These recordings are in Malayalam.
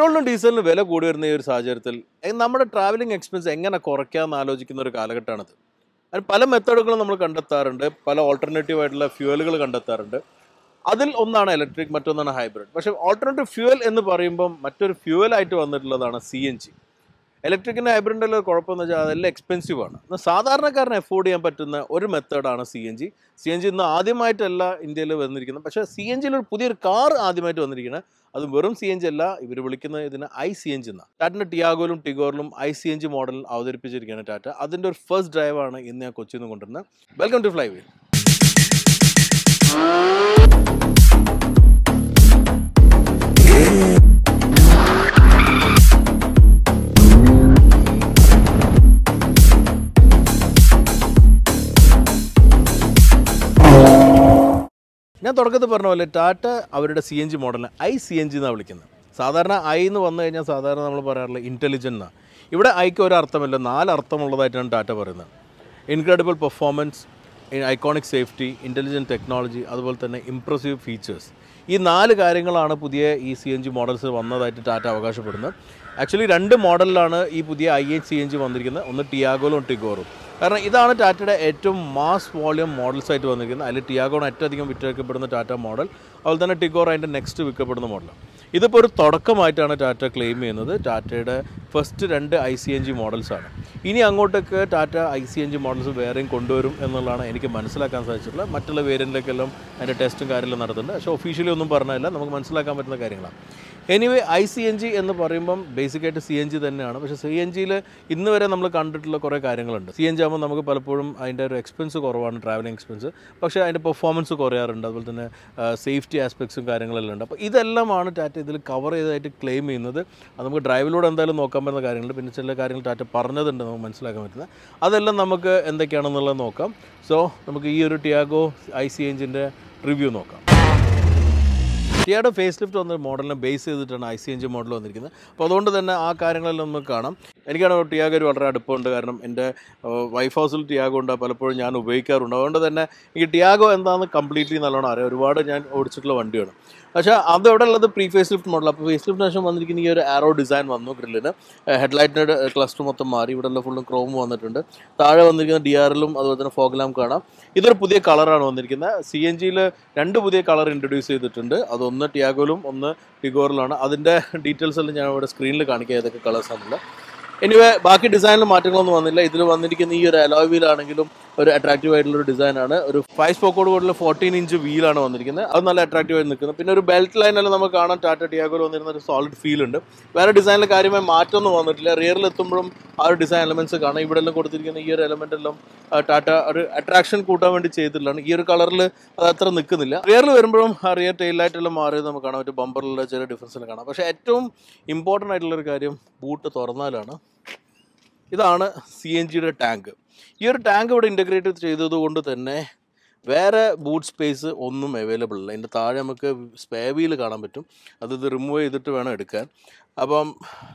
പെട്രോളിനും ഡീസലിനും വില കൂടി വരുന്ന ഈ ഒരു സാഹചര്യത്തിൽ എ- നമ്മുടെ ട്രാവലിംഗ് എക്സ്പെൻസ് എങ്ങനെ കുറയ്ക്കാമെന്ന് ആലോചിക്കുന്ന ഒരു കാലഘട്ടമാണിത് അതിന് പല മെത്തേഡുകളും നമ്മൾ കണ്ടെത്താറുണ്ട് പല ഓൾട്ടർനേറ്റീവ് ആയിട്ടുള്ള ഫ്യൂവലുകൾ കണ്ടെത്താറുണ്ട് അതിൽ ഒന്നാണ് ഇലക്ട്രിക് മറ്റൊന്നാണ് ഹൈബ്രിഡ് പക്ഷേ ഓൾട്ടർനേറ്റീവ് ഫ്യൂവൽ എന്ന് പറയുമ്പം മറ്റൊരു ഫ്യൂവലായിട്ട് വന്നിട്ടുള്ളതാണ് സി എൻ ജി ഇലക്ട്രിക്കിൻ്റെ ഹൈബ്രിഡിൻ്റെ ഒരു കുഴപ്പമെന്ന് വെച്ചാൽ അതെല്ലാം എക്സ്പെൻസീവ് ആണ് എന്നാൽ സാധാരണക്കാരന് എഫോർഡ് ചെയ്യാൻ പറ്റുന്ന ഒരു മെത്തേഡാണ് C N G C N G ഇന്ന് ആദ്യമായിട്ടല്ല ഇന്ത്യയിൽ വന്നിരിക്കുന്നത് പക്ഷേ സി എൻ ജിയിൽ ഒരു പുതിയൊരു കാർ ആദ്യമായിട്ട് വന്നിരിക്കുന്നത് അത് വെറും സി എൻ ജി അല്ല ഇവർ വിളിക്കുന്നത് ഇതിന് ഐ സി എൻ ജി എന്നാണ് ടാറ്റിൻ്റെ ടിയാഗോയിലും ടിഗോറിലും I C N G model അവതരിപ്പിച്ചിരിക്കുകയാണ് ടാറ്റ അതിൻ്റെ ഒരു ഫസ്റ്റ് ഡ്രൈവാണ് ഇന്ന് ഞാൻ കൊച്ചിയിൽ നിന്ന് കൊണ്ടുവരുന്നത് വെൽക്കം ടു ഫ്ലൈ വീൽ ഞാൻ തുടക്കത്തിൽ പറഞ്ഞ പോലെ ടാറ്റ അവരുടെ സി എൻ ജി മോഡലിനെ ഐ സി എൻ ജി എന്നാണ് വിളിക്കുന്നത് സാധാരണ ഐ എന്ന് വന്നു കഴിഞ്ഞാൽ സാധാരണ നമ്മൾ പറയാറുള്ള ഇൻ്റലിജൻ്റ് എന്നാണ് ഇവിടെ ഐക്ക് ഒരു അർത്ഥമില്ല നാല് അർത്ഥമുള്ളതായിട്ടാണ് ടാറ്റ പറയുന്നത് incredible performance iconic safety intelligent technology അതുപോലെ തന്നെ ഇംപ്രസീവ് ഫീച്ചേഴ്സ് ഈ നാല് കാര്യങ്ങളാണ് പുതിയ ഈ സി എൻ ജി മോഡൽസ് വന്നതായിട്ട് ടാറ്റ അവകാശപ്പെടുന്നത് ആക്ച്വലി രണ്ട് മോഡലിലാണ് ഈ പുതിയ I H C N G വന്നിരിക്കുന്നത് ഒന്ന് ടിയാഗോലും ടിഗോറും കാരണം ഇതാണ് ടാറ്റയുടെ ഏറ്റവും മാസ് വോളിയം മോഡൽസ് ആയിട്ട് വന്നിരിക്കുന്നത് അതിൽ ടിയാഗോണ് ഏറ്റവും അധികം വിറ്റഴിക്കപ്പെടുന്ന ടാറ്റ മോഡൽ അതുപോലെ തന്നെ ടിഗോർ അതിൻ്റെ നെക്സ്റ്റ് വിൽക്കപ്പെടുന്ന മോഡലാണ് ഇതിപ്പോൾ ഒരു തുടക്കമായിട്ടാണ് ടാറ്റ ക്ലെയിം ചെയ്യുന്നത് ടാറ്റയുടെ ഫസ്റ്റ് രണ്ട് ഐ സി എൻ ജി മോഡൽസാണ് ഇനി അങ്ങോട്ടേക്ക് Tata I C N G models വേറെയും കൊണ്ടുവരും എന്നുള്ളതാണ് എനിക്ക് മനസ്സിലാക്കാൻ സാധിച്ചിട്ടുള്ളത് മറ്റുള്ള വേരിയൻറ്റിലേക്കെല്ലാം അതിൻ്റെ ടെസ്റ്റും കാര്യമെല്ലാം നടത്തുന്നുണ്ട് പക്ഷേ ഒഫീഷ്യലി ഒന്നും പറഞ്ഞില്ല നമുക്ക് മനസ്സിലാക്കാൻ പറ്റുന്ന കാര്യങ്ങളാണ് anyway I C N G എന്ന് പറയുമ്പം ബേസിക്കായിട്ട് സി എൻ ജി തന്നെയാണ് പക്ഷേ സി എൻ ജിയിൽ ഇന്ന് വരെ നമ്മൾ കണ്ടിട്ടുള്ള കുറേ കാര്യങ്ങളുണ്ട് സി എൻ ജി ആകുമ്പോൾ നമുക്ക് പലപ്പോഴും അതിൻ്റെ ഒരു എക്സ്പെൻസ് കുറവാണ് ട്രാവലിംഗ് എക്സ്പെൻസ് പക്ഷേ അതിൻ്റെ പെർഫോമൻസ് കുറയാറുണ്ട് അതുപോലെ തന്നെ സേഫ്റ്റി ആസ്പെക്ട്സും കാര്യങ്ങളെല്ലാം ഉണ്ട് അപ്പോൾ ഇതെല്ലാമാണ് ടാറ്റ ഇതിൽ കവർ ചെയ്തതായിട്ട് ക്ലെയിം ചെയ്യുന്നത് അത് നമുക്ക് ഡ്രൈവിലൂടെ എന്തായാലും നോക്കാൻ പറ്റുന്ന കാര്യങ്ങളുണ്ട് പിന്നെ ചില കാര്യങ്ങൾ ടാറ്റ പറഞ്ഞതുണ്ട് നമുക്ക് മനസ്സിലാക്കാൻ പറ്റുന്നത് അതെല്ലാം നമുക്ക് എന്തൊക്കെയാണെന്നുള്ളത് നോക്കാം സോ നമുക്ക് ഈ ഒരു ടിയാഗോ ഐ സി എഞ്ചിൻ്റെ റിവ്യൂ നോക്കാം ടിയായുടെ ഫേസ് ലിഫ്റ്റ് വന്ന മോഡലിനെ ബേസ് ചെയ്തിട്ടാണ് I C N G model വന്നിരിക്കുന്നത് അപ്പോൾ അതുകൊണ്ട് തന്നെ ആ കാര്യങ്ങളെല്ലാം നമുക്ക് കാണാം എനിക്കാണ് ടിയാഗോ ഒരു വളരെ അടുപ്പമുണ്ട് കാരണം എൻ്റെ വൈഫ് ഹൗസിൽ ടിയാഗോ ഉണ്ട് പലപ്പോഴും ഞാൻ ഉപയോഗിക്കാറുണ്ട് അതുകൊണ്ട് തന്നെ ഈ ടിയാഗോ എന്താണെന്ന് കംപ്ലീറ്റ്ലി നല്ലോണം അറിയാം ഒരുപാട് ഞാൻ ഓടിച്ചിട്ടുള്ള വണ്ടിയാണ് പക്ഷേ അത് അവിടെ ഉള്ളത് പ്രീ ഫേസ് ലിഫ്റ്റ് മോഡൽ അപ്പോൾ ഫേസ് ലിഫ്റ്റിന് ശേഷം വന്നിരിക്കുന്ന ഈ ഒരു ആരോ ഡിസൈൻ വന്നു ഗ്രില്ലിന് ഹെഡ്ലൈറ്റിൻ്റെ ക്ലസ്റ്റർ മൊത്തം മാറി ഇവിടെ ഉള്ള ഫുള്ളും ക്രോം വന്നിട്ടുണ്ട് താഴെ വന്നിരിക്കുന്ന ഡി ആറിലും അതുപോലെ തന്നെ ഫോഗ്ലാം കാണാം ഇതൊരു പുതിയ കളറാണ് വന്നിരിക്കുന്നത് സി എൻ ജിയിൽ രണ്ട് പുതിയ കളർ ഇൻട്രൊഡ്യൂസ് ചെയ്തിട്ടുണ്ട് അതൊന്ന് ടിയാഗോയിലും ഒന്ന് ടിഗോറിലാണ് അതിൻ്റെ ഡീറ്റെയിൽസ് എല്ലാം ഞാൻ ഇവിടെ സ്ക്രീനിൽ കാണിക്കാം ഏതൊക്കെ കളേഴ്സാണുള്ളത് എനിവേ ബാക്കി ഡിസൈനിൽ മാറ്റങ്ങളൊന്നും വന്നില്ല ഇതിൽ വന്നിരിക്കുന്ന ഈ ഒരു അലോയ് വീലാണെങ്കിലും ഒരു അട്രാക്റ്റീവ് ആയിട്ടുള്ള ഒരു ഡിസൈനാണ് ഒരു ഫൈവ് സ്പോക്കോട് കൂടിയുള്ള ഫോർട്ടീൻ ഇഞ്ച് വീലാണ് വന്നിരിക്കുന്നത് അത് നല്ല അട്രാക്റ്റീവ് ആയി നിൽക്കുന്നത് പിന്നെ ഒരു ബെൽറ്റ് ലൈനെല്ലാം നമുക്ക് കാണാൻ ടാറ്റ ടിയാഗോയിൽ വന്നിരുന്ന ഒരു സോളിഡ് ഫീൽ ഉണ്ട് വേറെ ഡിസൈനിൽ കാര്യമായി മാറ്റമൊന്നും വന്നിട്ടില്ല റിയറിൽ എത്തുമ്പോഴും ആ ഒരു ഡിസൈൻ എലമെന്റ്സ് കാണാം ഇവിടെ എല്ലാം കൊടുത്തിരിക്കുന്ന ഈ ഒരു എലമെന്റ് എല്ലാം ആ, ടാറ്റ ഒരു അട്രാക്ഷൻ കൂട്ടാൻ വേണ്ടി ചെയ്തിട്ടുള്ളതാണ് ഈ ഒരു കളറിൽ അത് അത്ര നിൽക്കുന്നില്ല റിയറിൽ വരുമ്പോഴും ആ റിയർ ടെയിൽ ലൈറ്റെല്ലാം മാറിയത് നമുക്ക് കാണാം ഒരു ബമ്പറിലുള്ള ചെറിയ ഡിഫറൻസ് എല്ലാം കാണാം പക്ഷേ ഏറ്റവും ഇമ്പോർട്ടൻ്റ് ആയിട്ടുള്ള ഒരു കാര്യം ബൂട്ട് തുറന്നാലാണ് ഇതാണ് സി എൻ ജിയുടെ ടാങ്ക് ഈ ഒരു ടാങ്ക് ഇവിടെ ഇൻ്റഗ്രേറ്റ് ചെയ്തത് കൊണ്ട് തന്നെ വേറെ ബൂട്ട് സ്പേസ് ഒന്നും അവൈലബിൾ അല്ല അതിൻ്റെ താഴെ നമുക്ക് സ്പേ വീൽ കാണാൻ പറ്റും അത് ഇത് റിമൂവ് ചെയ്തിട്ട് വേണം എടുക്കാൻ അപ്പം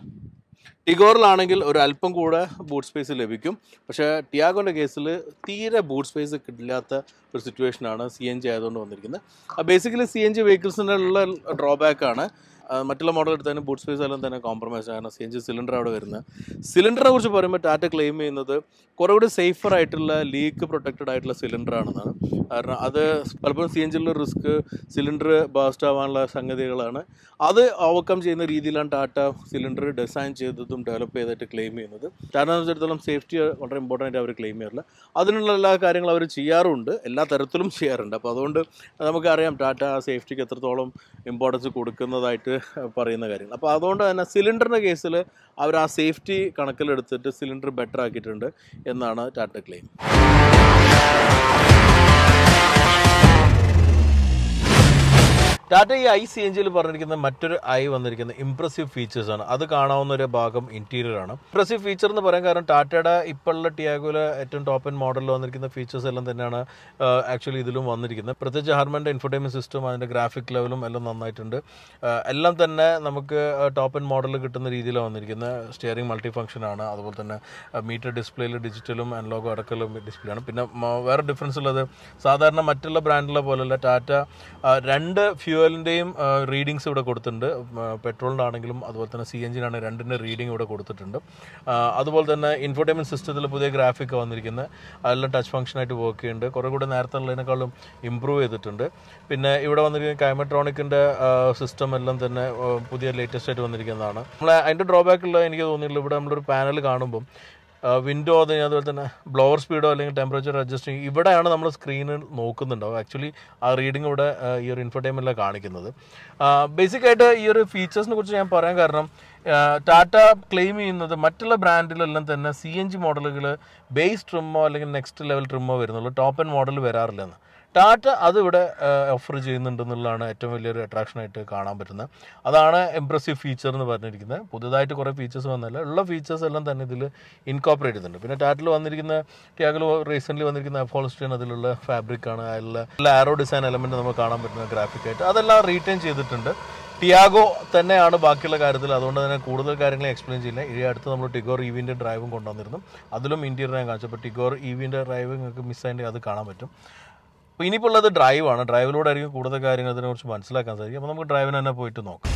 ടിഗോറിലാണെങ്കിൽ ഒരു അല്പം കൂടെ ബൂട്ട് സ്പേസ് ലഭിക്കും പക്ഷേ ടിയാഗോൻ്റെ കേസിൽ തീരെ ബൂട്ട് സ്പേസ് കിട്ടില്ലാത്ത ഒരു സിറ്റുവേഷനാണ് സി എൻ ജി ആയതുകൊണ്ട് വന്നിരിക്കുന്നത് ബേസിക്കലി സി എൻ ജി വെഹിക്കിൾസിനുള്ള ഡ്രോബാക്കാണ് മറ്റുള്ള മോഡൽ എടുത്തതിന് ബൂട്ട് സ്പേസ് എല്ലാം തന്നെ കോംപ്രമൈസ് കാരണം സി എൻ ജി സിലിണ്ടർ അവിടെ വരുന്നത് സിലിണ്ടറിനെ കുറിച്ച് പറയുമ്പോൾ ടാറ്റ ക്ലെയിം ചെയ്യുന്നത് കുറേ കൂടി സേഫർ ആയിട്ടുള്ള ലീക്ക് പ്രൊട്ടക്റ്റഡ് ആയിട്ടുള്ള സിലിണ്ടർ ആണെന്നാണ് കാരണം അത് പലപ്പോഴും സി എൻ ജിയിലുള്ള റിസ്ക് സിലിണ്ടർ ബാസ്റ്റ് ആവാനുള്ള സംഗതികളാണ് അത് ഓവർകം ചെയ്യുന്ന രീതിയിലാണ് ടാറ്റ സിലിണ്ടർ ഡിസൈൻ ചെയ്തതും ഡെവലപ്പ് ചെയ്തിട്ട് ക്ലെയിം ചെയ്യുന്നത് ടാറ്റ സംബന്ധിച്ചിടത്തോളം സേഫ്റ്റി വളരെ ഇമ്പോർട്ടൻ്റ് ആയിട്ട് അവർ ക്ലെയിം ചെയ്യാറില്ല അതിനുള്ള എല്ലാ കാര്യങ്ങളും അവർ ചെയ്യാറുണ്ട് എല്ലാ തരത്തിലും ചെയ്യാറുണ്ട് അപ്പോൾ അതുകൊണ്ട് നമുക്കറിയാം ടാറ്റ ആ സേഫ്റ്റിക്ക് എത്രത്തോളം ഇമ്പോർട്ടൻസ് കൊടുക്കുന്നതായിട്ട് പറയുന്ന കാര്യങ്ങൾ അപ്പോൾ അതുകൊണ്ട് തന്നെ സിലിണ്ടറിൻ്റെ കേസിൽ അവർ ആ സേഫ്റ്റി കണക്കിലെടുത്തിട്ട് സിലിണ്ടർ ബെറ്റർ ആക്കിയിട്ടുണ്ട് എന്നാണ് ടാറ്റ ക്ലെയിം ടാറ്റ ഈ ഐ സി എൻ ജിയിൽ പറഞ്ഞിരിക്കുന്ന മറ്റൊരു ഐ വന്നിരിക്കുന്ന ഇംപ്രസീവ് ഫീച്ചേഴ്സ് ആണ് അത് കാണാവുന്ന ഒരു ഭാഗം ഇന്റീരിയർ ആണ് ഇംപ്രസീവ് ഫീച്ചർ എന്ന് പറയാൻ കാരണം ടാറ്റയുടെ ഇപ്പോഴുള്ള ടിയാഗോയിലെ ഏറ്റവും ടോപ്പ് എൻ മോഡലിൽ വന്നിരിക്കുന്ന ഫീച്ചേഴ്സ് എല്ലാം തന്നെയാണ് ആക്ച്വലി ഇതിലും വന്നിരിക്കുന്നത് പ്രത്യേകിച്ച് ഹർമൻ്റെ ഇൻഫർടൈൻമെന്റ് സിസ്റ്റം അതിൻ്റെ ഗ്രാഫിക് ലെവലും എല്ലാം നന്നായിട്ടുണ്ട് ആ, എല്ലാം തന്നെ നമുക്ക് ടോപ്പ് എൻ മോഡലിൽ കിട്ടുന്ന രീതിയിലാണ് വന്നിരിക്കുന്നത് സ്റ്റിയറിംഗ് മൾട്ടി ഫംഗ്ഷൻ ആണ് അതുപോലെ തന്നെ മീറ്റർ ഡിസ്പ്ലേയിൽ ഡിജിറ്റലും അനലോഗും അടക്കലും ഡിസ്പ്ലേ ആണ് പിന്നെ മ- വേറെ ഡിഫറൻസ് ഉള്ളത് സാധാരണ മറ്റുള്ള ബ്രാൻഡിലെ പോലെയല്ല ടാറ്റ ആ, രണ്ട് ഫ്യൂവൽ ഫ്യൂവലിൻ്റെയും റീഡിങ്സ് ഇവിടെ കൊടുത്തിട്ടുണ്ട് പെട്രോളിൻ്റെ ആണെങ്കിലും അതുപോലെ തന്നെ സി എൻ ജിനാണ് രണ്ടിൻ്റെ റീഡിംഗ് ഇവിടെ കൊടുത്തിട്ടുണ്ട് ആ, അതുപോലെ തന്നെ ഇൻഫോർടൈൻമെൻറ്റ് സിസ്റ്റത്തിൽ പുതിയ ഗ്രാഫിക് വന്നിരിക്കുന്നത് അതെല്ലാം ടച്ച് ഫംഗ്ഷനായിട്ട് വർക്ക് ചെയ്യുന്നുണ്ട് കുറേ കൂടെ നേരത്തെ ഉള്ളതിനേക്കാളും ഇമ്പ്രൂവ് ചെയ്തിട്ടുണ്ട് പിന്നെ ഇവിടെ വന്നിരിക്കുന്ന കൈമട്രോണിക്കിൻ്റെ സിസ്റ്റം എല്ലാം തന്നെ ആ, പുതിയ ലേറ്റസ്റ്റ് ആയിട്ട് വന്നിരിക്കുന്നതാണ് നമ്മൾ അതിൻ്റെ ഡ്രോബാക്ക് ഉള്ള എനിക്ക് തോന്നിയിട്ടുള്ളൂ ഇവിടെ നമ്മളൊരു പാനൽ കാണുമ്പം വിൻഡോ അത് അതുപോലെ തന്നെ ബ്ലോവർ സ്പീഡോ അല്ലെങ്കിൽ ടെമ്പറേച്ചർ അഡ്ജസ്റ്റിംഗ് ഇവിടെയാണ് നമ്മൾ സ്ക്രീനിൽ നോക്കുന്നുണ്ടാവും ആക്ച്വലി ആ റീഡിംഗ് ഇവിടെ ആ, ഈ ഒരു ഇൻഫർടൈൻമെൻറ്റിലാണ് കാണിക്കുന്നത് ബേസിക് ആയിട്ട് ഈ ഒരു ഫീച്ചേഴ്സിനെ കുറിച്ച് ഞാൻ പറയാൻ കാരണം ടാറ്റ ക്ലെയിം ചെയ്യുന്നത് മറ്റുള്ള ബ്രാൻഡിലെല്ലാം തന്നെ സി എൻ ജി മോഡലുകൾ ബേസ് ട്രിമ്മോ അല്ലെങ്കിൽ നെക്സ്റ്റ് ലെവൽ ട്രിമ്മോ വരുന്നുള്ളൂ ടോപ്പ് ആൻഡ് മോഡൽ വരാറില്ലെന്ന് ടാറ്റ അത് ഇവിടെ ഓഫർ ചെയ്യുന്നുണ്ടെന്നുള്ളതാണ് ഏറ്റവും വലിയൊരു അട്രാക്ഷനായിട്ട് കാണാൻ പറ്റുന്നത് അതാണ് ഇംപ്രസീവ് ഫീച്ചർ എന്ന് പറഞ്ഞിരിക്കുന്നത് പുതുതായിട്ട് കുറേ ഫീച്ചേഴ്സ് വന്നല്ല ഉള്ള ഫീച്ചേഴ്സ് എല്ലാം തന്നെ ഇതിൽ ഇൻകോപ്പറേറ്റ് ചെയ്തിട്ടുണ്ട് പിന്നെ ടാറ്റിൽ വന്നിരിക്കുന്ന ടിയാഗിൽ റീസെൻ്റ്ലി വന്നിരിക്കുന്ന അഫോൾസ്റ്റിൻ അതിലുള്ള ഫാബ്രിക്കാണ് അതിലുള്ള ആരോ ഡിസൈൻ എലമെൻറ്റ് നമുക്ക് കാണാൻ പറ്റുന്ന ഗ്രാഫിക്കായിട്ട് അതെല്ലാം റീറ്റെയിൻ ചെയ്തിട്ടുണ്ട് ടിയാഗോ തന്നെയാണ് ബാക്കിയുള്ള കാര്യത്തിൽ അതുകൊണ്ട് തന്നെ കൂടുതൽ കാര്യങ്ങൾ എക്സ്പ്ലെയിൻ ചെയ്യില്ല ഈ അടുത്ത് നമ്മൾ ടിഗോർ ഇവിൻ്റെ ഡ്രൈവും കൊണ്ടുവന്നിരുന്നു അതിലും ഇൻറ്റീരിയർ ഞാൻ കാണിച്ചു അപ്പോൾ ടിഗോർ ഇവിൻ്റെ ഡ്രൈവ് നിങ്ങൾക്ക് മിസ്സായിട്ട് അത് കാണാൻ പറ്റും അപ്പോൾ ഇനിയിപ്പോൾ ഉള്ളത് ഡ്രൈവാണ് ഡ്രൈവിലൂടെ ആയിരിക്കും കൂടുതൽ കാര്യങ്ങൾ അതിനെക്കുറിച്ച് മനസ്സിലാക്കാൻ സാധിക്കും അപ്പോൾ നമുക്ക് ഡ്രൈവിന് തന്നെ പോയിട്ട് നോക്കാം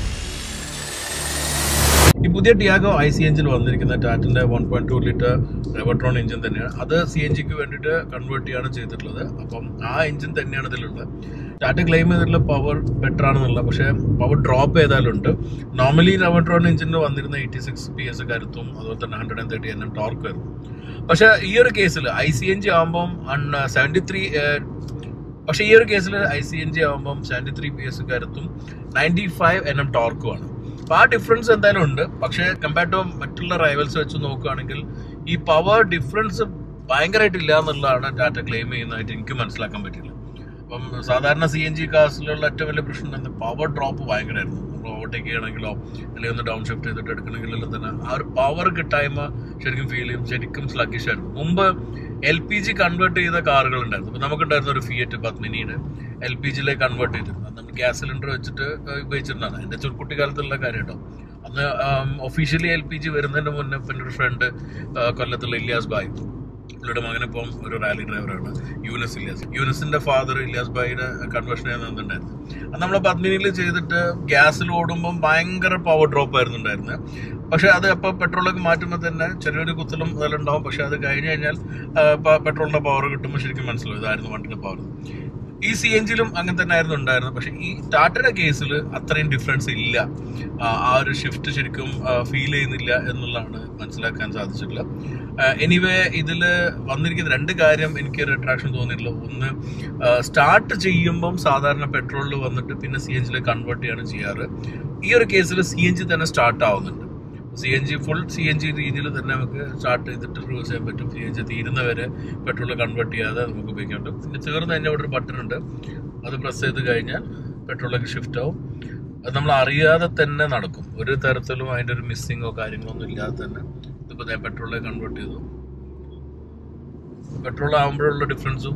ഈ പുതിയ ടിയാഗോ ഐ സി എഞ്ചിൽ വന്നിരിക്കുന്ന ടാറ്റിൻ്റെ one point two litre Revotron engine തന്നെയാണ് അത് സി എൻ ജിക്ക് വേണ്ടിയിട്ട് കൺവേർട്ട് ചെയ്യാണ് ചെയ്തിട്ടുള്ളത് അപ്പം ആ എഞ്ചിൻ തന്നെയാണ് ഇതിലുള്ളത് ടാറ്റ ക്ലെയിം ചെയ്തിട്ടുള്ള പവർ ബെറ്റർ ആണെന്നുള്ള പക്ഷേ പവർ ഡ്രോപ്പ് ചെയ്താലുണ്ട് നോർമലി റെവട്രോൺ എഞ്ചിന് വന്നിരുന്ന എയ്റ്റി സിക്സ് പി എസ് കരുത്തും അതുപോലെ തന്നെ hundred and thirty N M torque ആയിരുന്നു പക്ഷേ ഈ ഒരു കേസിൽ ഐ സി എൻ ജി ആകുമ്പം സെവൻറ്റി ത്രീ പക്ഷേ ഈ ഒരു കേസിൽ ഐ സി എൻ ജി ആകുമ്പം സെവൻറ്റി ത്രീ പി എസ് കരുത്തും നയൻറ്റി ഫൈവ് എൻ എം ടോർക്കുമാണ് അപ്പോൾ ആ ഡിഫറൻസ് എന്തായാലും ഉണ്ട് പക്ഷേ കമ്പയർ ടു മറ്റുള്ള റൈവൽസ് വെച്ച് നോക്കുകയാണെങ്കിൽ ഈ പവർ ഡിഫറൻസ് ഭയങ്കരമായിട്ടില്ല എന്നുള്ളതാണ് ടാറ്റ ക്ലെയിം ചെയ്യുന്നതായിട്ട് എനിക്ക് മനസ്സിലാക്കാൻ പറ്റില്ല അപ്പം സാധാരണ സി എൻ ജി കാസിലുള്ള ഏറ്റവും വലിയ പ്രശ്നം എന്താ പവർ ഡ്രോപ്പ് ഭയങ്കരമായിരുന്നു നമ്മൾ ഓവർടേക്ക് ചെയ്യണമെങ്കിലോ അല്ലെങ്കിൽ ഒന്ന് ഡൗൺ ഷിഫ്റ്റ് ചെയ്തിട്ട് എടുക്കണമെങ്കിലെല്ലാം തന്നെ ആ ഒരു പവർ കിട്ടായ്മ ശരിക്കും ഫീൽ ചെയ്യും ശരിക്കും സ്ലഗിഷ് ആയിരുന്നു മുമ്പ് എൽ പി ജി കൺവേർട്ട് ചെയ്ത കാറുകൾ ഉണ്ടായിരുന്നു ഇപ്പം നമുക്കുണ്ടായിരുന്ന ഒരു ഫിയറ്റ് പത്മിനിയുടെ എൽ പി ജിയിലേക്ക് കൺവേർട്ട് ചെയ്തിരുന്നു അത് നമ്മൾ ഗ്യാസ് സിലിണ്ടർ വെച്ചിട്ട് ഉപയോഗിച്ചിരുന്നതാണ് എൻ്റെ ചെറുക്കുട്ടി കാലത്തുള്ള കാര്യം കേട്ടോ അന്ന് ഒഫീഷ്യലി എൽ പി ജി വരുന്നതിന് മുന്നേ പിന്നെ ഒരു ഫ്രണ്ട് കൊല്ലത്തുള്ള ഇല്യാസ് ബായ് പുള്ളിയുടെ മകനിപ്പം ഒരു റാലി ഡ്രൈവറാണ് യൂനസ് ഇല്യാസ് യൂനസിന്റെ ഫാദർ ഇല്യാസ് ബായിയുടെ കൺവേർഷൻ ചെയ്യുന്നുണ്ടായിരുന്നു അത് നമ്മൾ പത്മിനിയിൽ ചെയ്തിട്ട് ഗ്യാസിൽ ഓടുമ്പം ഭയങ്കര പവർ ഡ്രോപ്പ് ആയിരുന്നു ഉണ്ടായിരുന്നത് പക്ഷെ അത് അപ്പോൾ പെട്രോളൊക്കെ മാറ്റുമ്പോൾ തന്നെ ചെറിയൊരു കുത്തലും അതെല്ലാം ഉണ്ടാവും പക്ഷെ അത് കഴിഞ്ഞ് കഴിഞ്ഞാൽ പെട്രോളിന്റെ പവർ കിട്ടുമ്പോൾ ശരിക്കും മനസ്സിലാവും ഇതായിരുന്നു വണ്ടിന്റെ പവർ ഈ സി എൻ ജിയിലും അങ്ങനെ തന്നെ ആയിരുന്നു ഉണ്ടായിരുന്നത് പക്ഷെ ഈ ടാറ്റയുടെ കേസിൽ അത്രയും ഡിഫറൻസ് ഇല്ല ആ, ആ ഒരു ഷിഫ്റ്റ് ശരിക്കും ഫീൽ ചെയ്യുന്നില്ല എന്നുള്ളതാണ് മനസ്സിലാക്കാൻ സാധിച്ചിട്ടുള്ളത് എനിവേ ഇതിൽ വന്നിരിക്കുന്ന രണ്ട് കാര്യം എനിക്ക് ഒരു അട്രാക്ഷൻ തോന്നിയിട്ടുള്ളത് ഒന്ന് സ്റ്റാർട്ട് ചെയ്യുമ്പം സാധാരണ പെട്രോളിൽ വന്നിട്ട് പിന്നെ സി എൻ ജിയിലേക്ക് കൺവേർട്ട് ചെയ്യാണ് ചെയ്യാറ് ഈ ഒരു കേസിൽ സി എൻ ജി തന്നെ സ്റ്റാർട്ട് ആവുന്നുണ്ട് C N G full C N G രീതിയിൽ തന്നെ നമുക്ക് സ്റ്റാർട്ട് ചെയ്തിട്ട് റിവേഴ്സ് ചെയ്യാൻ പറ്റും സി എൻ ജി തീരുന്നവരെ പെട്രോൾ കൺവേർട്ട് ചെയ്യാതെ നമുക്ക് ഉപയോഗിക്കാൻ പറ്റും പിന്നെ തീർന്ന് തന്നെ ഇവിടെ ഒരു ബട്ടൺ ഉണ്ട് അത് പ്രസ് ചെയ്ത് കഴിഞ്ഞാൽ പെട്രോളിലേക്ക് ഷിഫ്റ്റ് ആവും അത് നമ്മൾ അറിയാതെ തന്നെ നടക്കും ഒരു തരത്തിലും അതിൻ്റെ ഒരു മിസ്സിങ്ങോ കാര്യങ്ങളോ ഒന്നും ഇല്ലാതെ തന്നെ ഇതിപ്പോൾ ഞാൻ പെട്രോളിലേക്ക് കൺവേർട്ട് ചെയ്തു പെട്രോൾ ആകുമ്പോഴുള്ള ഡിഫറൻസും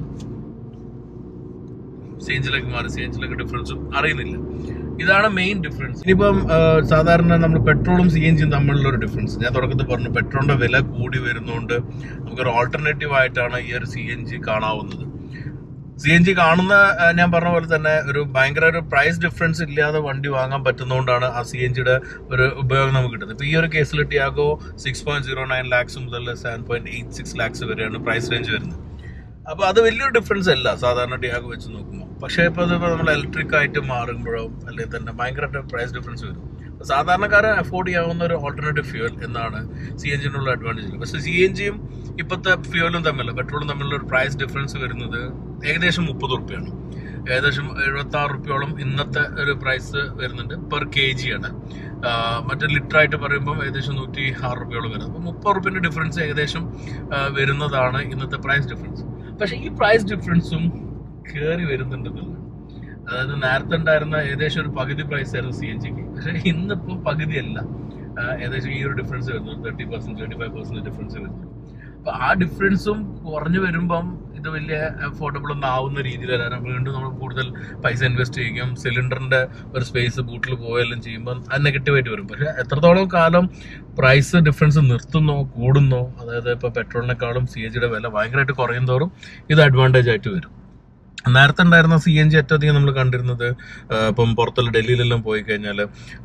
സി എഞ്ചിലേക്ക് മാറി സി എഞ്ചിലേക്ക് ഡിഫറൻസും അറിയുന്നില്ല ഇതാണ് മെയിൻ ഡിഫറൻസ് ഇനിയിപ്പം ആ, സാധാരണ നമ്മൾ പെട്രോളും സി എൻ ജിയും തമ്മിലുള്ള ഒരു ഡിഫറൻസ് ഞാൻ തുടക്കത്തിൽ പറഞ്ഞു പെട്രോളിന്റെ വില കൂടി വരുന്നതുകൊണ്ട് നമുക്കൊരു ഓൾട്ടർനേറ്റീവ് ആയിട്ടാണ് ഈ ഒരു സി എൻ ജി കാണാവുന്നത് സി എൻ ജി കാണുന്ന ആ, ഞാൻ പറഞ്ഞ പോലെ തന്നെ ഒരു ഭയങ്കര ഒരു പ്രൈസ് ഡിഫറൻസ് ഇല്ലാതെ വണ്ടി വാങ്ങാൻ പറ്റുന്നതുകൊണ്ടാണ് ആ സി എൻ ജിയുടെ ഒരു ഉപയോഗം നമുക്ക് കിട്ടുന്നത് ഇപ്പൊ ഈ ഒരു കേസിൽ Tiago six point zero nine lakhs മുതൽ seven point eight six lakhs വരെയാണ് പ്രൈസ് റേഞ്ച് വരുന്നത് അപ്പൊ അത് വലിയൊരു ഡിഫറൻസ് അല്ല സാധാരണ ടിയാഗോ വെച്ച് നോക്കുമ്പോൾ പക്ഷേ ഇപ്പൊ ഇതിപ്പോ നമ്മൾ ഇലക്ട്രിക് ആയിട്ട് മാറുമ്പോഴോ അല്ലെങ്കിൽ തന്നെ ഭയങ്കര പ്രൈസ് ഡിഫറൻസ് വരും അപ്പൊ സാധാരണക്കാരൻ അഫോർഡ് ചെയ്യാവുന്ന ഒരു ഓൾട്ടർനേറ്റീവ് ഫ്യൂൽ എന്നാണ് സി എൻ ജിനുള്ള അഡ്വാൻറ്റേജ് പക്ഷേ സി എൻ ജിയും ഇപ്പോഴത്തെ ഫ്യൂലും തമ്മിൽ പെട്രോളും തമ്മിലുള്ള ഒരു പ്രൈസ് ഡിഫറൻസ് വരുന്നത് ഏകദേശം മുപ്പത് റുപ്യാണ് ഏകദേശം എഴുപത്തി ആറ് റുപ്യോളം ഇന്നത്തെ ഒരു പ്രൈസ് വരുന്നുണ്ട് പെർ കെ ജി ആണ് ആ, മറ്റേ ലിറ്റർ ആയിട്ട് പറയുമ്പോൾ ഏകദേശം നൂറ്റി ആറ് റുപ്യോളം വരുന്നത് അപ്പോൾ മുപ്പത് റുപ്യൻ്റെ ഡിഫറൻസ് ഏകദേശം ആ, വരുന്നതാണ് ഇന്നത്തെ പ്രൈസ് ഡിഫറൻസ് പക്ഷേ ഈ പ്രൈസ് ഡിഫറൻസും കയറി വരുന്നുണ്ടെന്നുള്ളത് അതായത് നേരത്തെ ഉണ്ടായിരുന്ന ഏകദേശം ഒരു പകുതി പ്രൈസ് ആയിരുന്നു സി എൻ ജിക്ക് പക്ഷേ ഇന്നിപ്പോൾ പകുതിയല്ല ആ, ഏകദേശം ഈ ഒരു ഡിഫറൻസ് വരുന്നു thirty percent twenty five percent difference വരുന്നു അപ്പൊ ആ ഡിഫറൻസും കുറഞ്ഞു വരുമ്പം ഇത് വലിയ അഫോർഡബിൾ ഒന്നും ആവുന്ന രീതിയിൽ വരാൻ വീണ്ടും നമ്മൾ കൂടുതൽ പൈസ ഇൻവെസ്റ്റ് ചെയ്യും സിലിണ്ടറിന്റെ ഒരു സ്പേസ് ബൂട്ടിൽ പോയെല്ലാം ചെയ്യുമ്പോൾ അത് നെഗറ്റീവായിട്ട് വരും പക്ഷെ എത്രത്തോളം കാലം പ്രൈസ് ഡിഫറൻസ് നിർത്തുന്നോ കൂടുന്നോ അതായത് ഇപ്പൊ പെട്രോളിനെക്കാളും സി എച്ച് ജിയുടെ വില ഭയങ്കരമായിട്ട് കുറയും തോറും ഇത് അഡ്വാൻറ്റേജ് ആയിട്ട് വരും നേരത്തെ ഉണ്ടായിരുന്ന സി എൻ ജി ഏറ്റവും അധികം നമ്മൾ കണ്ടിരുന്നത് ആ, ഇപ്പം പുറത്തുള്ള ഡൽഹിയിലെല്ലാം പോയി കഴിഞ്ഞാൽ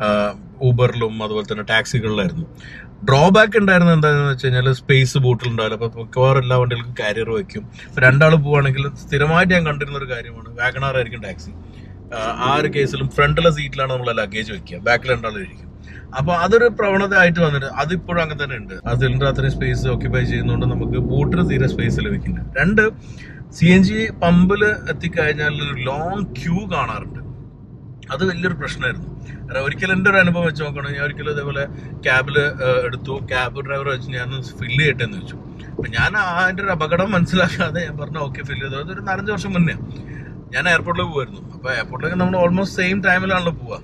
ഊബറിലും അതുപോലെ തന്നെ ടാക്സികളിലായിരുന്നു ഡ്രോബാക്ക് ഉണ്ടായിരുന്നത് എന്താണെന്ന് വെച്ച് കഴിഞ്ഞാൽ സ്പേസ് ബൂട്ടിൽ ഉണ്ടാവില്ല അപ്പൊ മിക്കവാറും എല്ലാ വണ്ടികൾക്കും കാരിയർ വയ്ക്കും ഇപ്പൊ രണ്ടാൾ പോവാണെങ്കിൽ സ്ഥിരമായിട്ട് ഞാൻ കണ്ടിരുന്ന ഒരു കാര്യമാണ് വാഗണാർ ആയിരിക്കും ടാക്സി ആ, ആ ഒരു കേസിലും ഫ്രണ്ടിലെ സീറ്റിലാണ് നമ്മൾ ലഗേജ് വെക്കുക ബാക്കിൽ രണ്ടാൾ ഇരിക്കും അപ്പൊ അതൊരു പ്രവണത ആയിട്ട് വന്നിട്ട് അതിപ്പോഴും അങ്ങനെ തന്നെ ഉണ്ട് ആ സിലിണ്ടർ അത്രയും സ്പേസ് ഓക്യുപ്പൈ ചെയ്യുന്നതുകൊണ്ട് നമുക്ക് ബൂട്ടിന് തീരെ സ്പേസ് ലഭിക്കില്ല രണ്ട് സി എൻ ജി പമ്പിൽ എത്തിക്കഴിഞ്ഞാൽ ഒരു ലോങ് ക്യൂ കാണാറുണ്ട് അത് വലിയൊരു പ്രശ്നമായിരുന്നു കാരണം ഒരിക്കലും എൻ്റെ ഒരു അനുഭവം വെച്ച് നോക്കണം ഞാൻ ഒരിക്കലും ഇതേപോലെ ക്യാബിൽ എടുത്തു ക്യാബ് ഡ്രൈവർ വെച്ച് ഞാൻ ഫില്ല് ചെയ്യട്ടെ എന്ന് വെച്ചു അപ്പൊ ഞാൻ അതിന്റെ ഒരു അപകടം മനസ്സിലാക്കാതെ ഞാൻ പറഞ്ഞു ഓക്കെ ഫില്ല് ചെയ്തു അതൊരു നാലഞ്ച് വർഷം മുന്നേ ഞാൻ എയർപോർട്ടിൽ പോകുമായിരുന്നു അപ്പൊ എയർപോർട്ടിലേക്ക് നമ്മൾ ഓൾമോസ്റ്റ് സെയിം ടൈമിലാണല്ലോ പോവാ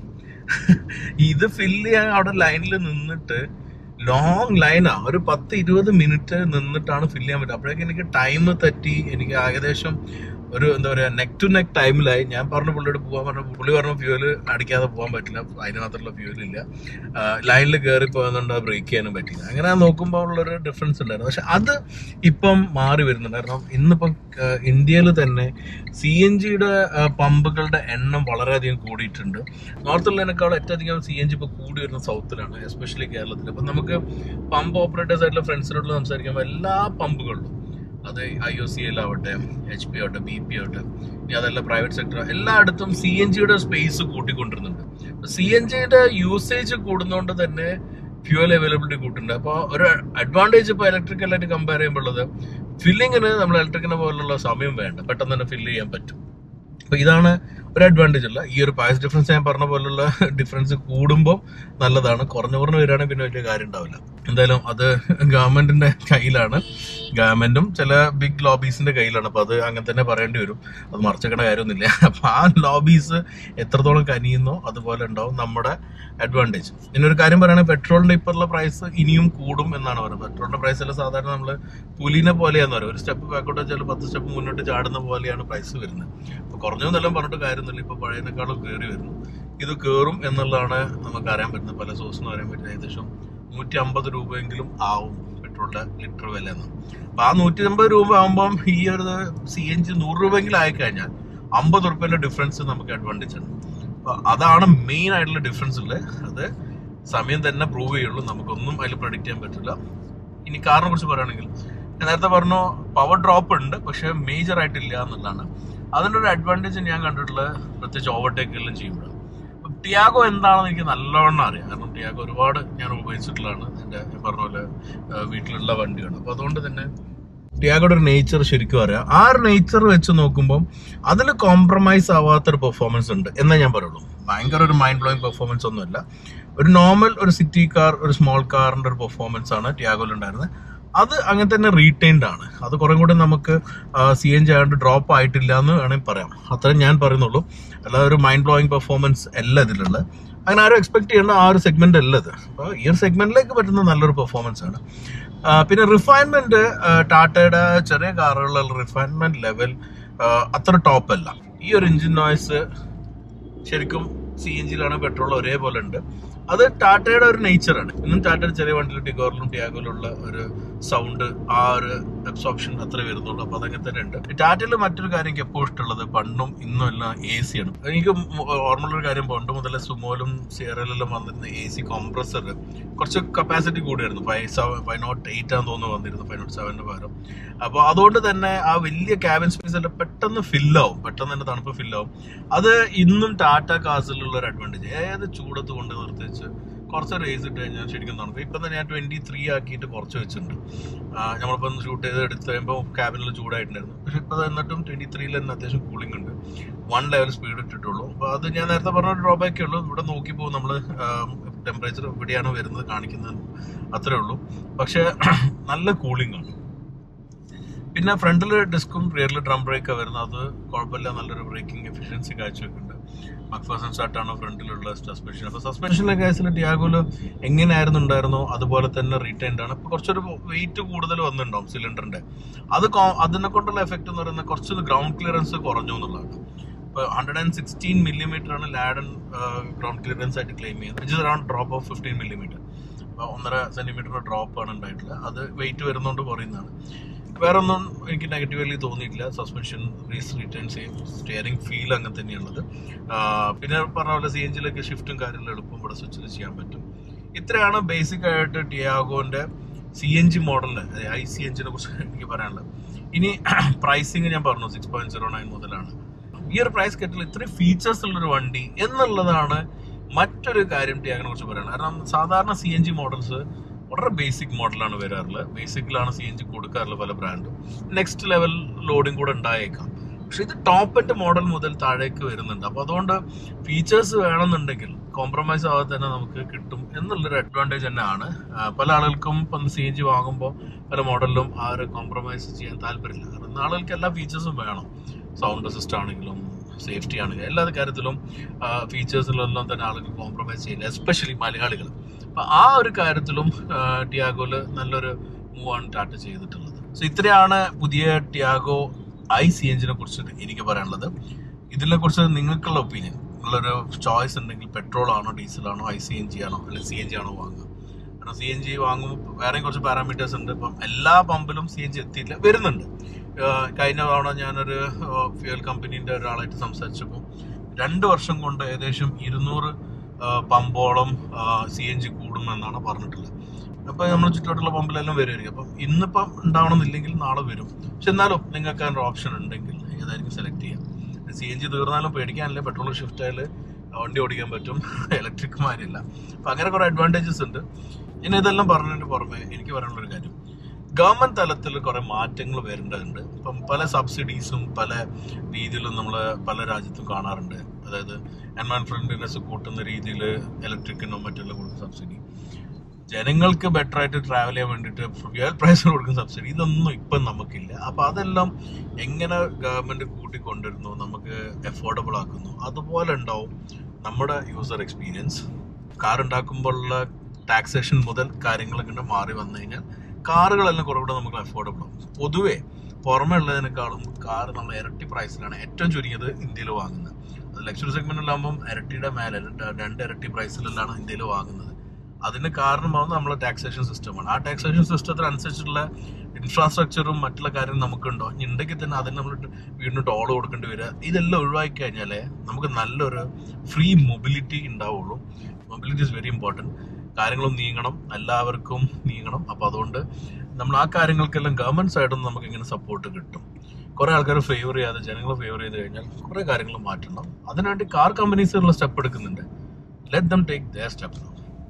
ഇത് ഫില്ല് ചെയ്യാൻ അവിടെ ലൈനിൽ നിന്നിട്ട് ലോങ് ലൈനാ ഒരു പത്ത് ഇരുപത് മിനിറ്റ് നിന്നിട്ടാണ് ഫില്ല് ചെയ്യാൻ പറ്റുക അപ്പോഴേക്കും എനിക്ക് ടൈം തെറ്റി എനിക്ക് ഏകദേശം ഒരു എന്താ പറയാ നെക്ക് ടു നെക്ക് ടൈമിലായി ഞാൻ പറഞ്ഞ പുള്ളിയോട് പോകാൻ പറഞ്ഞു പുള്ളി പറഞ്ഞ ഫ്യൂല് അടിക്കാതെ പോകാൻ പറ്റില്ല അതിന് മാത്രമുള്ള ഫ്യൂൽ ഇല്ല ലൈനിൽ കയറി പോകുന്നുണ്ട് ബ്രേക്ക് ചെയ്യാനും പറ്റില്ല അങ്ങനെ നോക്കുമ്പോൾ ഉള്ളൊരു ഡിഫറൻസ് ഉണ്ടായിരുന്നു പക്ഷെ അത് ഇപ്പം മാറി വരുന്നുണ്ട് കാരണം ഇന്നിപ്പം ഇന്ത്യയിൽ തന്നെ സി എൻ ജിയുടെ പമ്പുകളുടെ എണ്ണം വളരെയധികം കൂടിയിട്ടുണ്ട് നോർത്തുള്ളതിനേക്കാൾ ഏറ്റവും അധികം സി എൻ ജി ഇപ്പോൾ കൂടി വരുന്ന സൗത്തിലാണ് എസ്പെഷ്യലി കേരളത്തിൽ അപ്പം നമുക്ക് പമ്പ് ഓപ്പറേറ്റേഴ്സ് ആയിട്ടുള്ള ഫ്രണ്ട്സിനോട് സംസാരിക്കുമ്പോൾ എല്ലാ പമ്പുകളിലും അത് ഐ ഒ സി എൽ ആവട്ടെ എച്ച് പി ആവട്ടെ ബി പി ആവട്ടെ ഇനി അതല്ല പ്രൈവറ്റ് സെക്ടർ എല്ലായിടത്തും സി എൻ ജിയുടെ സ്പേസ് കൂട്ടിക്കൊണ്ടിരുന്നുണ്ട് സി എൻ ജിയുടെ യൂസേജ് കൂടുന്നതുകൊണ്ട് തന്നെ ഫ്യൂൽ അവൈലബിലിറ്റി കൂട്ടുന്നുണ്ട് അപ്പോൾ ഒരു അഡ്വാൻറ്റേജ് ഇപ്പോൾ ഇലക്ട്രിക്കലായിട്ട് കമ്പയർ ചെയ്യുമ്പോൾ ഉള്ളത് ഫില്ലിങ്ങിന് നമ്മൾ ഇലക്ട്രിക്കിനെ പോലുള്ള സമയം വേണ്ട പെട്ടെന്ന് തന്നെ ഫില്ല് ചെയ്യാൻ പറ്റും അപ്പൊ ഇതാണ് ഒരു അഡ്വാൻറ്റേജ് അല്ല ഈ ഒരു പ്രൈസ് ഡിഫറൻസ് ഞാൻ പറഞ്ഞ പോലുള്ള ഡിഫറൻസ് കൂടുമ്പോൾ നല്ലതാണ് കുറഞ്ഞു കുറഞ്ഞു വരികയാണെങ്കിൽ പിന്നെ വലിയ കാര്യം ഉണ്ടാവില്ല എന്തായാലും അത് ഗവൺമെന്റിന്റെ കയ്യിലാണ് ഗവൺമെന്റും ചില ബിഗ് ലോബീസിന്റെ കയ്യിലാണ് അപ്പൊ അത് അങ്ങനെ തന്നെ പറയേണ്ടി വരും അത് മറച്ചേക്കണ കാര്യമൊന്നുമില്ല അപ്പൊ ആ ലോബീസ് എത്രത്തോളം കനിയുന്നോ അതുപോലെ ഉണ്ടാവും നമ്മുടെ അഡ്വാൻറ്റേജ് പിന്നെ ഒരു കാര്യം പറയുകയാണെങ്കിൽ പെട്രോളിന്റെ ഇപ്പോഴുള്ള പ്രൈസ് ഇനിയും കൂടും എന്നാണ് പറയുന്നത് പെട്രോളിന്റെ പ്രൈസ് എല്ലാം സാധാരണ നമ്മൾ പുലിനെ പോലെയാന്ന് പറയും ഒരു സ്റ്റെപ്പ് ബാക്കോട്ട് വെച്ചാൽ പത്ത് സ്റ്റെപ്പ് മുന്നോട്ട് ചാടുന്ന പോലെയാണ് പ്രൈസ് വരുന്നത് അപ്പൊ കുറഞ്ഞതെല്ലാം പറഞ്ഞിട്ട് കാര്യമൊന്നുമില്ല ഇപ്പൊ പഴയതിനേക്കാളും കയറി വരുന്നു ഇത് കയറും എന്നുള്ളതാണ് നമുക്ക് അറിയാൻ പറ്റുന്നത് പല സോഴ്സിനും അറിയാൻ പറ്റുന്നത് ഏകദേശം നൂറ്റി അമ്പത് രൂപയെങ്കിലും ആവും പെട്രോളിന്റെ ലിറ്റർ വില എന്ന് അപ്പൊ ആ നൂറ്റി അമ്പത് രൂപ ആകുമ്പം ഈ ഒരു സി എൻ ജി നൂറ് രൂപയെങ്കിലും ആയിക്കഴിഞ്ഞാൽ അമ്പത് റുപ്യന്റെ ഡിഫറൻസ് നമുക്ക് അഡ്വാൻറ്റേജ് ആണ് അപ്പൊ അതാണ് മെയിൻ ആയിട്ടുള്ള ഡിഫറൻസ് ഉള്ളത് അത് സമയം തന്നെ പ്രൂവ് ചെയ്യുള്ളൂ നമുക്കൊന്നും അതിൽ പ്രൊഡിക്റ്റ് ചെയ്യാൻ പറ്റില്ല ഇനി കാറിനെ കുറിച്ച് പറയുകയാണെങ്കിൽ ഞാൻ നേരത്തെ പറഞ്ഞു പവർ ഡ്രോപ്പ് ഉണ്ട് പക്ഷെ മേജർ ആയിട്ടില്ല എന്നുള്ളതാണ് അതിൻ്റെ ഒരു അഡ്വാൻറ്റേജ് ഞാൻ കണ്ടിട്ടുള്ളത് പ്രത്യേകിച്ച് ഓവർടേക്ക് എല്ലാം ചെയ്യുമ്പോഴാണ് അപ്പം ടിയാഗോ എന്താണെന്ന് എനിക്ക് നല്ലവണ്ണം അറിയാം കാരണം ടിയാഗോ ഒരുപാട് ഞാൻ ഉപയോഗിച്ചിട്ടുള്ളതാണ് എൻ്റെ ഞാൻ പറഞ്ഞ പോലെ ആ, വീട്ടിലുള്ള വണ്ടിയാണ് അപ്പോൾ അതുകൊണ്ട് തന്നെ ടിയാഗോയുടെ ഒരു നേച്ചർ ശരിക്കും അറിയാം ആ ഒരു നേച്ചർ വെച്ച് നോക്കുമ്പോൾ അതിൽ കോംപ്രമൈസ് ആവാത്തൊരു പെർഫോമൻസ് ഉണ്ട് എന്നേ ഞാൻ പറയുള്ളൂ ഭയങ്കര ഒരു മൈൻഡ് ബ്ലോയിങ് പെർഫോമൻസ് ഒന്നുമില്ല ഒരു നോർമൽ ഒരു സിറ്റി കാർ ഒരു സ്മോൾ കാറിന്റെ ഒരു പെർഫോമൻസ് ആണ് ടിയാഗോയിൽ ഉണ്ടായിരുന്നത് അത് അങ്ങനെ തന്നെ റീറ്റെയിൻഡ് ആണ് അത് കുറെ കൂടെ നമുക്ക് സി എൻ ജി ആയതുകൊണ്ട് ഡ്രോപ്പ് ആയിട്ടില്ല എന്ന് വേണമെങ്കിൽ പറയാം അത്രയും ഞാൻ പറയുന്നുള്ളൂ അല്ലാതെ ഒരു മൈൻഡ് ബ്ലോയിങ് പെർഫോമൻസ് അല്ല ഇതിലുള്ളത് അങ്ങനെ ആരും എക്സ്പെക്ട് ചെയ്യേണ്ട ആ ഒരു സെഗ്മെന്റ് അല്ല ഇത് അപ്പോൾ ഈ ഒരു സെഗ്മെന്റിലേക്ക് പറ്റുന്ന നല്ലൊരു പെർഫോമൻസ് ആണ് ആ, പിന്നെ റിഫൈൻമെന്റ് ടാറ്റയുടെ ചെറിയ കാറുകളിലുള്ള റിഫൈൻമെന്റ് ലെവൽ അത്ര ടോപ്പ് അല്ല ഈ ഒരു എഞ്ചിൻ നോയ്സ് ശരിക്കും സി എൻ ജിയിലാണ് പെട്രോൾ ഒരേപോലെ ഉണ്ട് അത് ടാറ്റയുടെ ഒരു നേച്ചറാണ് ഇന്നും ടാറ്റയുടെ ചെറിയ വണ്ടിയിൽ ടിഗോറിലും ടിയാഗോയിലുള്ള ഒരു സൗണ്ട് ആ ഒരു അബ്സോർപ്ഷൻ അത്ര വരുന്നുള്ളൂ അപ്പൊ അതങ്ങനെ തന്നെ ഉണ്ട് ടാറ്റയിൽ മറ്റൊരു കാര്യം എനിക്ക് എപ്പോഴും ഇഷ്ടമുള്ളത് പണ്ടും ഇന്നും എല്ലാം എ സി ആണ് എനിക്ക് ഓർമ്മയുള്ള ഒരു കാര്യം പണ്ട് മുതലേ സുമോയിലും സിയറയിലെല്ലാം വന്നിരുന്ന എ സി കോംപ്രസർ കുറച്ച് കപ്പാസിറ്റി കൂടിയായിരുന്നു five seven five not eight ആണെന്ന് തോന്നുന്നു വന്നിരുന്നു ഫൈവ് നോട്ട് സെവന്റെ പകരം അപ്പോൾ അതുകൊണ്ട് തന്നെ ആ വലിയ ക്യാബിൻ സ്പേസ് എല്ലാം പെട്ടെന്ന് ഫില്ലാവും പെട്ടെന്ന് തന്നെ തണുപ്പ് ഫില്ലാവും അത് ഇന്നും ടാറ്റ കാസിലുള്ള ഒരു അഡ്വാൻറ്റേജ് ഏത് ചൂടത്ത് കൊണ്ട് നിർത്തിച്ച് കുറച്ച് റേസ് ഇട്ട് കഴിഞ്ഞാൽ ശരിക്കും തണുപ്പ് ഇപ്പം തന്നെ ഞാൻ ട്വന്റി ത്രീ ആക്കിയിട്ട് കുറച്ച് വെച്ചിട്ടുണ്ട് ആ, നമ്മളിപ്പം ഷൂട്ട് ചെയ്ത് എടുത്ത് കഴിയുമ്പോൾ ക്യാബിനിൽ ചൂടായിട്ടുണ്ടായിരുന്നു പക്ഷെ ഇപ്പം എന്നിട്ടും ട്വന്റി ത്രീയിൽ തന്നെ അത്യാവശ്യം കൂളിംഗ് ഉണ്ട് വൺ ലെവൽ സ്പീഡ് ഇട്ടിട്ടുള്ളൂ അപ്പോൾ അത് ഞാൻ നേരത്തെ പറഞ്ഞ ഒരു ഡ്രോബാക്കേ ഉള്ളൂ ഇവിടെ നോക്കി പോകും നമ്മൾ ടെമ്പറേച്ചർ എവിടെയാണ് വരുന്നത് കാണിക്കുന്നത് അത്രേ ഉള്ളൂ പക്ഷെ നല്ല കൂളിംഗ് ആണ് പിന്നെ ഫ്രണ്ടിൽ ഡിസ്കും റിയറിൽ ഡ്രം ബ്രേക്ക് വരുന്നത് അത് കുഴപ്പമില്ല നല്ലൊരു ബ്രേക്കിംഗ് എഫിഷ്യൻസി കാഴ്ചവെക്കുന്നുണ്ട് മക്ഫേഴ്സൺ സ്റ്റാർട്ടാണ് ഫ്രണ്ടിലുള്ള സസ്പെൻഷൻ അപ്പോൾ സസ്പെൻഷനിലെ കേസിൽ ടിയാഗോല് എങ്ങനെയായിരുന്നു ഉണ്ടായിരുന്നോ അതുപോലെ തന്നെ റീറ്റൈൻഡ് ആണ് ഇപ്പോൾ കുറച്ചൊരു വെയിറ്റ് കൂടുതൽ വന്നിട്ടുണ്ടാവും സിലിണ്ടറിന്റെ അത് കോ- അതിനെ കൊണ്ടുള്ള എഫക്റ്റ് എന്ന് പറയുന്നത് കുറച്ച് ഗ്രൗണ്ട് ക്ലിയറൻസ് കുറഞ്ഞു എന്നുള്ളതാണ് ഇപ്പോൾ ഹൺഡ്രഡ് ആൻഡ് സിക്സ്റ്റീൻ മില്ലിമീറ്റർ ആണ് ലാഡൻ ഗ്രൗണ്ട് ക്ലിയറൻസ് ആയിട്ട് ക്ലെയിം ചെയ്യുന്നത് which around drop off fifteen millimetre അപ്പോൾ ഒന്നര സെന്റിമീറ്റർ ഡ്രോപ്പ് ആണ് ഉണ്ടായിട്ടുള്ളത് അത് വെയിറ്റ് വരുന്നതുകൊണ്ട് കുറയുന്നതാണ് വേറെ ഒന്നും എനിക്ക് നെഗറ്റീവ്ലി തോന്നിയിട്ടില്ല സസ്പെൻഷൻ റീസ് റിട്ടേൺ സെയിം സ്റ്റിയറിംഗ് ഫീൽ അങ്ങനെ തന്നെയുള്ളത് ആ, പിന്നെ പറഞ്ഞ പോലെ സി എൻ ജിയിലൊക്കെ ഷിഫ്റ്റും കാര്യങ്ങളും എളുപ്പം ഇവിടെ സ്വിച്ചിൽ ചെയ്യാൻ പറ്റും ഇത്രയാണ് ബേസിക് ആയിട്ട് ടിയാഗോന്റെ സി എൻ ജി മോഡലിന് ഐ സി എൻജിനെ കുറിച്ച് എനിക്ക് പറയാനുള്ളത് ഇനി പ്രൈസിങ് ഞാൻ പറഞ്ഞു സിക്സ് പോയിന്റ് സീറോ നയൻ മുതലാണ് ഈ ഒരു പ്രൈസ് കെറ്റിൽ ഇത്രയും ഫീച്ചേഴ്സ് ഉള്ളൊരു വണ്ടി എന്നുള്ളതാണ് മറ്റൊരു കാര്യം ടിയാഗിനെ കുറിച്ച് പറയുന്നത് കാരണം സാധാരണ സി എൻ ജി മോഡൽസ് വളരെ ബേസിക് മോഡലാണ് വരാറുള്ളത് ബേസിക്കിലാണ് സി എൻ ജി കൊടുക്കാറുള്ളത് പല ബ്രാൻഡും നെക്സ്റ്റ് ലെവൽ ലോഡിംഗ് കൂടെ ഉണ്ടായേക്കാം പക്ഷെ ഇത് ടോപ്പ് എൻഡ് മോഡൽ മുതൽ താഴേക്ക് വരുന്നുണ്ട് അപ്പൊ അതുകൊണ്ട് ഫീച്ചേഴ്സ് വേണമെന്നുണ്ടെങ്കിൽ കോംപ്രമൈസ് ആവാതെ തന്നെ നമുക്ക് കിട്ടും എന്നുള്ളൊരു അഡ്വാൻറ്റേജ് തന്നെയാണ് ആ, പല ആളുകൾക്കും ഇപ്പം സി എൻ ജി വാങ്ങുമ്പോൾ പല മോഡലിലും ആ ഒരു കോംപ്രമൈസ് ചെയ്യാൻ താല്പര്യമില്ല കാരണം ആളുകൾക്ക് എല്ലാ ഫീച്ചേഴ്സും വേണം സൗണ്ട് സിസ്റ്റം ആണെങ്കിലും സേഫ്റ്റി ആണെങ്കിലും എല്ലാ കാര്യത്തിലും ഫീച്ചേഴ്സിലെല്ലാം തന്നെ ആളുകൾ കോംപ്രമൈസ് ചെയ്യില്ല എസ്പെഷ്യലി മലയാളികൾ അപ്പൊ ആ ഒരു കാര്യത്തിലും ടിയാഗോയില് നല്ലൊരു മൂവ് ആണ് ടാറ്റ ചെയ്തിട്ടുള്ളത് സോ ഇത്രയാണ് പുതിയ ടിയാഗോ ഐ സി എഞ്ചിനെ കുറിച്ച് എനിക്ക് പറയാനുള്ളത് ഇതിനെ കുറിച്ച് നിങ്ങൾക്കുള്ള ഒപ്പീനിയൻ നിങ്ങളൊരു ചോയ്സ് ഉണ്ടെങ്കിൽ പെട്രോൾ ആണോ ഡീസൽ ആണോ ഐ സി എൻ ജി ആണോ അല്ലെങ്കിൽ സി എൻ ജി ആണോ വാങ്ങുക കാരണം സി എൻ ജി വാങ്ങുമ്പോൾ വേറെയും കുറച്ച് പാരാമീറ്റേഴ്സ് ഉണ്ട് ഇപ്പം എല്ലാ പമ്പിലും സി എൻ ജി എത്തിയില്ല വരുന്നുണ്ട് ആഹ് കഴിഞ്ഞ തവണ ഞാനൊരു ഫ്യൂൽ കമ്പനീൻ്റെ ഒരാളായിട്ട് സംസാരിച്ചപ്പോൾ രണ്ട് വർഷം കൊണ്ട് ഏകദേശം ഇരുന്നൂറ് പമ്പോളം സി എൻ ജി കൂടുമെന്നാണ് പറഞ്ഞിട്ടുള്ളത് അപ്പൊ നമ്മൾ ചുറ്റോട്ടുള്ള പമ്പിലെല്ലാം വരുമായിരിക്കും അപ്പം ഇന്നിപ്പം ഉണ്ടാവണമെന്നില്ലെങ്കിൽ നാളെ വരും പക്ഷെ എന്നാലും നിങ്ങൾക്ക് അതിൻ്റെ ഓപ്ഷൻ ഉണ്ടെങ്കിൽ ഏതായിരിക്കും സെലക്ട് ചെയ്യാം സി എൻ ജി തീർന്നാലും പേടിക്കാനില്ല പെട്രോൾ ഷിഫ്റ്റ് ആയാൽ വണ്ടി ഓടിക്കാൻ പറ്റും ഇലക്ട്രിക് മാരില്ല അപ്പൊ അങ്ങനെ കുറെ അഡ്വാൻറ്റേജസ് ഉണ്ട് ഇനി ഇതെല്ലാം പറഞ്ഞതിന് പുറമെ എനിക്ക് പറയാനുള്ള ഒരു കാര്യം ഗവൺമെന്റ് തലത്തിൽ കുറെ മാറ്റങ്ങൾ വരേണ്ടതുണ്ട് ഇപ്പം പല സബ്സിഡീസും പല രീതിയിലും നമ്മൾ പല രാജ്യത്തും കാണാറുണ്ട് അതായത് എൻവയൺ ഫ്രണ്ട്ലിനെസ് കൂട്ടുന്ന രീതിയിൽ ഇലക്ട്രിക്കിനോ മറ്റെല്ലാം കൊടുക്കുന്ന സബ്സിഡി ജനങ്ങൾക്ക് ബെറ്റർ ആയിട്ട് ട്രാവൽ ചെയ്യാൻ വേണ്ടിയിട്ട് ഫ്യൂൽ പ്രൈസിന് കൊടുക്കുന്ന സബ്സിഡി ഇതൊന്നും ഇപ്പം നമുക്കില്ല അപ്പൊ അതെല്ലാം എങ്ങനെ ഗവൺമെന്റ് കൂട്ടിക്കൊണ്ടിരുന്നു നമുക്ക് അഫോർഡബിൾ ആക്കുന്നു അതുപോലെ ഉണ്ടാവും നമ്മുടെ യൂസർ എക്സ്പീരിയൻസ് കാർ ഉണ്ടാക്കുമ്പോഴുള്ള ടാക്സേഷൻ മുതൽ കാര്യങ്ങളൊക്കെ ഇങ്ങനെ മാറി വന്നു കഴിഞ്ഞാൽ കാറുകളെല്ലാം കുറെ കൂടെ നമുക്ക് അഫോർഡബിൾ ആവും പൊതുവേ പുറമെ ഉള്ളതിനേക്കാളും കാർ നമ്മൾ ഇരട്ടി പ്രൈസിലാണ് ഏറ്റവും ചുരുങ്ങിയത് ഇന്ത്യയിൽ വാങ്ങുന്നത് അത് ലക്ഷറി സെഗ്മെന്റിലാകുമ്പം ഇരട്ടിയുടെ മേലെ രണ്ട് രണ്ട് ഇരട്ടി പ്രൈസിലെല്ലാം ഇന്ത്യയിൽ വാങ്ങുന്നത് അതിന് കാരണമാവുന്നത് നമ്മളെ ടാക്സേഷൻ സിസ്റ്റമാണ് ആ ടാക്സേഷൻ സിസ്റ്റത്തിനനുസരിച്ചുള്ള ഇൻഫ്രാസ്ട്രക്ചറും മറ്റുള്ള കാര്യങ്ങളും നമുക്കുണ്ടോ ഇനി ഉണ്ടെങ്കിൽ തന്നെ അതിന് നമ്മൾ വീണ്ടും ടോൾ കൊടുക്കേണ്ടി വരിക ഇതെല്ലാം ഒഴിവാക്കി കഴിഞ്ഞാലേ നമുക്ക് നല്ലൊരു ഫ്രീ മൊബിലിറ്റി ഉണ്ടാവുള്ളൂ മൊബിലിറ്റി ഇസ് വെരി ഇമ്പോർട്ടൻറ്റ് കാര്യങ്ങളും നീങ്ങണം എല്ലാവർക്കും നീങ്ങണം അപ്പൊ അതുകൊണ്ട് നമ്മൾ ആ കാര്യങ്ങൾക്കെല്ലാം ഗവൺമെന്റ് സൈഡിൽ നിന്ന് നമുക്ക് ഇങ്ങനെ സപ്പോർട്ട് കിട്ടും കുറെ ആൾക്കാർ ഫേവർ ചെയ്യാതെ ജനങ്ങൾ ഫേവർ ചെയ്ത് കഴിഞ്ഞാൽ കുറെ കാര്യങ്ങൾ മാറ്റണം അതിനുവേണ്ടി കാർ കമ്പനീസുള്ള സ്റ്റെപ്പ് എടുക്കുന്നുണ്ട് let them take their step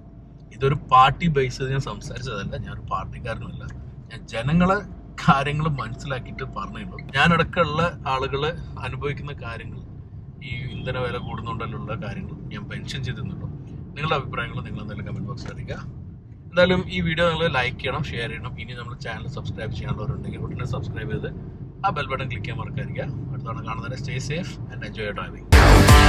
ഇതൊരു പാർട്ടി ബേസ് ഞാൻ സംസാരിച്ചതല്ല ഞാൻ ഒരു പാർട്ടിക്കാരനുമല്ല ഞാൻ ജനങ്ങളെ കാര്യങ്ങൾ മനസ്സിലാക്കിയിട്ട് പറഞ്ഞുള്ളൂ ഞാൻ അടക്കമുള്ള ആളുകൾ അനുഭവിക്കുന്ന കാര്യങ്ങൾ ഈ ഇന്ധന വില കൂടുന്നുണ്ടല്ലുള്ള കാര്യങ്ങൾ ഞാൻ പെൻഷൻ ചെയ്തിരുന്നുള്ളൂ നിങ്ങളുടെ അഭിപ്രായങ്ങൾ നിങ്ങൾ എന്തായാലും കമന്റ് ബോക്സിൽ അറിയിക്കുക എന്തായാലും ഈ വീഡിയോ നിങ്ങൾ ലൈക്ക് ചെയ്യണം ഷെയർ ചെയ്യണം ഇനി നമ്മൾ ചാനൽ സബ്സ്ക്രൈബ് ചെയ്യാനുള്ളവരുണ്ടെങ്കിൽ ഉടനെ സബ്സ്ക്രൈബ് ചെയ്ത് ആ ബെൽ ബട്ടൺ ക്ലിക്ക് ചെയ്യാൻ മറക്കാതിരിക്കുക അടുത്ത തവണ കാണുന്നവരെ stay safe and enjoy driving